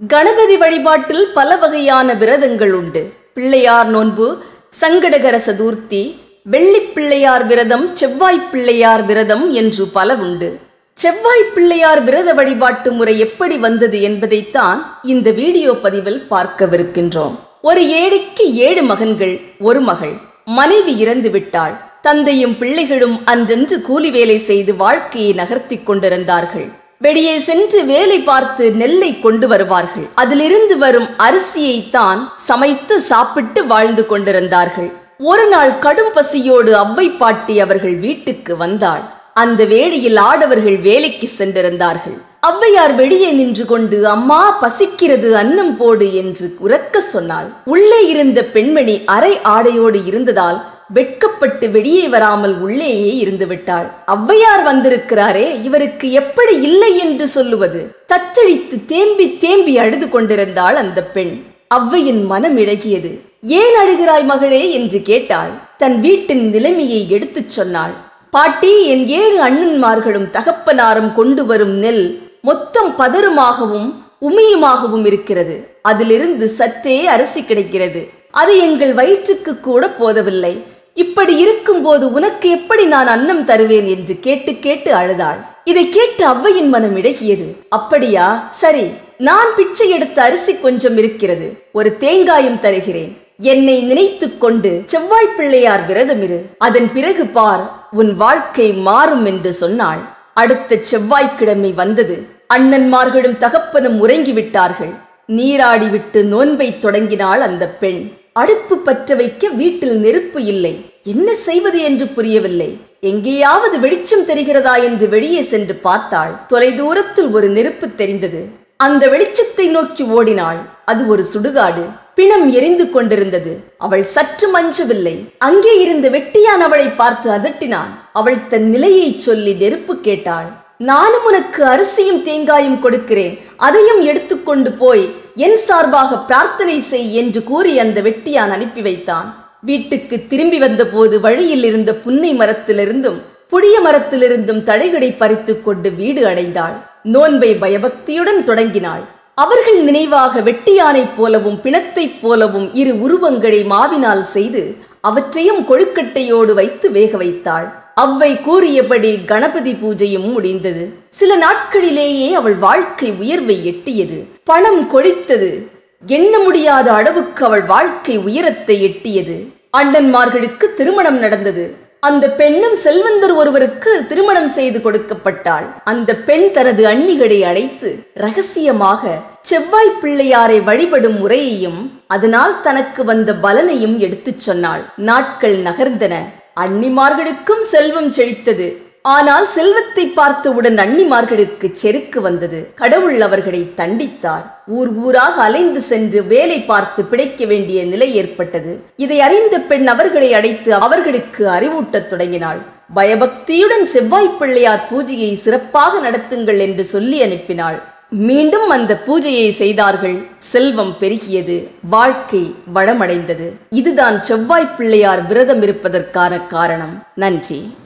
கணபதி வழிபாட்டில் பல வகையான விரதங்கள் உண்டு பிள்ளையார் நோன்பு சங்கடகர சதுர்த்தி வெள்ளிப் பிள்ளையார் விரதம் செவ்வாய் பிள்ளையார் விரதம் என்று பல உண்டு செவ்வாய் பிள்ளையார் விரத வழிபாட்டு முறை எப்படி வந்தது என்பதைத்தான் இந்த வீடியோ பதிவில் பார்க்கவிருக்கின்றோம் ஒரு ஏழைக்கு ஏழு மகன்கள் ஒரு மகள் மனைவி இறந்து விட்டாள் தந்தையும் பிள்ளைகளும் அன்றென்று கூலி வேலை செய்து வாழ்க்கையை நகர்த்திக் கொண்டிருந்தார்கள் வெளியே சென்று வேலை பார்த்து நெல்லை கொண்டு வருவார்கள் அதிலிருந்து வரும் அரிசியை தான் சமைத்து சாப்பிட்டு வாழ்ந்து கொண்டிருந்தார்கள் ஒரு நாள் கடும் பசியோடு அவ்வை பாட்டி அவர்கள் வீட்டுக்கு வந்தாள் அந்த வேளையில் ஆடவர்கள் வேலைக்கு சென்றிருந்தார்கள் ஔவையார் வெளியே நின்று கொண்டு அம்மா பசிக்கிறது அன்னம் போடு என்று உரக்க சொன்னாள் உள்ளே இருந்த பெண்மணி அரை ஆடையோடு இருந்ததால் வெட்கப்பட்டு வெளியே வராமல் உள்ளேயே இருந்து விட்டாள் ஔவையார் வந்திருக்கிறாரே இவருக்கு எப்படி இல்லை என்று சொல்லுவது தத்தளித்து தேம்பி தேம்பி அழுது கொண்டிருந்தாள் அந்த பெண் ஔவையின் மனம் இழகியது ஏன் அழுகிறாய் மகளே என்று கேட்டாள் தன் வீட்டின் நிலைமையை எடுத்துச் சொன்னாள் பாட்டி என் ஏழு அண்ணன்மார்களும் தகப்பனாரும் கொண்டு வரும் நெல் மொத்தம் பதருமாகவும் உமியுமாகவும் இருக்கிறது அதிலிருந்து சற்றே அரிசி கிடைக்கிறது அது எங்கள் வயிற்றுக்கு கூட போதவில்லை இப்படி இருக்கும்போது உனக்கு எப்படி நான் அன்னம் தருவேன் என்று கேட்டு கேட்டு அழுதாள் இதை கேட்டு அவ்வையின் மனம் இழகியது அப்படியா சரி நான் பிச்சை எடுத்த அரிசி கொஞ்சம் இருக்கிறது ஒரு தேங்காயும் தருகிறேன் என்னை நினைத்துக் கொண்டு செவ்வாய் பிள்ளையார் விரதமிரு அதன் பிறகு பார் உன் வாழ்க்கை மாறும் என்று சொன்னாள் அடுத்த செவ்வாய்க்கிழமை வந்தது அண்ணன்மார்களும் தகப்பனும் உறங்கிவிட்டார்கள் நீராடி விட்டு நோன்பை தொடங்கினாள் அந்த பெண் அடுப்பு பற்ற வைக்க வீட்டில் நெருப்பு இல்லை என்ன செய்வது என்று புரியவில்லை எங்கேயாவது வெளிச்சம் தெரிகிறதா என்று வெளியே சென்று பார்த்தாள் தொலைதூரத்தில் ஒரு நெருப்பு தெரிந்தது அந்த வெளிச்சத்தை நோக்கி ஓடினாள் அது ஒரு சுடுகாடு பிணம் எரிந்து கொண்டிருந்தது அவள் சற்று மஞ்சவில்லை அங்கே இருந்த வெட்டியான் அவளை பார்த்து அதட்டினான் அவள் தன் நிலையை சொல்லி நெருப்பு கேட்டாள் நானும் உனக்கு அரிசியும் தேங்காயும் கொடுக்கிறேன் அதையும் எடுத்துக்கொண்டு போய் என் சார்பாக பிரார்த்தனை செய் என்று கூறி அந்த வெட்டியான் அனுப்பி வைத்தான் வீட்டுக்கு திரும்பி வந்தபோது வழியில் இருந்த புன்னை மரத்திலிருந்தும் புளிய மரத்திலிருந்தும் தடைகளை பறித்துக் கொண்டு வீடு அடைந்தாள் நோன்பை பயபக்தியுடன் தொடங்கினாள் அவர்கள் நினைவாக வெட்டியானைப் போலவும் பிணத்தைப் போலவும் இரு உருவங்களை மாவினால் செய்து அவற்றையும் கொழுக்கட்டையோடு வைத்து வேக வைத்தாள் அவ்வை கூறியபடி கணபதி பூஜையும் முடிந்தது சில நாட்களிலேயே அவள் வாழ்க்கை உயர்வை எட்டியது பணம் கொழித்தது எண்ண முடியாத அளவுக்கு அவள் வாழ்க்கை உயரத்தை எட்டியது அண்ணன்மார்களுக்கு திருமணம் நடந்தது அந்த பெண்ணும் செல்வந்தர் ஒருவருக்கு திருமணம் செய்து கொடுக்கப்பட்டாள் அந்த பெண் தனது அண்ணிகளை அழைத்து ரகசியமாக செவ்வாய் பிள்ளையாரை வழிபடும் முறையையும் அதனால் தனக்கு வந்த பலனையும் எடுத்துச் சொன்னாள் நாட்கள் நகர்ந்தன அன்னிமார்களுக்கும் செல்வம் செழித்தது ஆனால் செல்வத்தை பார்த்தவுடன் அன்னிமார்களுக்கு செருக்கு வந்தது கடவுள் அவர்களை தண்டித்தார் ஊர் ஊராக அலைந்து சென்று வேலை பார்த்து பிழைக்க வேண்டிய நிலை ஏற்பட்டது இதை அறிந்த பெண் அவர்களை அடைத்து அவர்களுக்கு அறிவூட்டத் தொடங்கினாள் பயபக்தியுடன் செவ்வாய் பிள்ளையார் பூஜையை சிறப்பாக நடத்துங்கள் என்று சொல்லி அனுப்பினாள் மீண்டும் அந்த பூஜையை செய்தார்கள் செல்வம் பெருகியது வாழ்க்கை வளமடைந்தது இதுதான் செவ்வாய் பிள்ளையார் விரதம் இருப்பதற்கான காரணம் நன்றி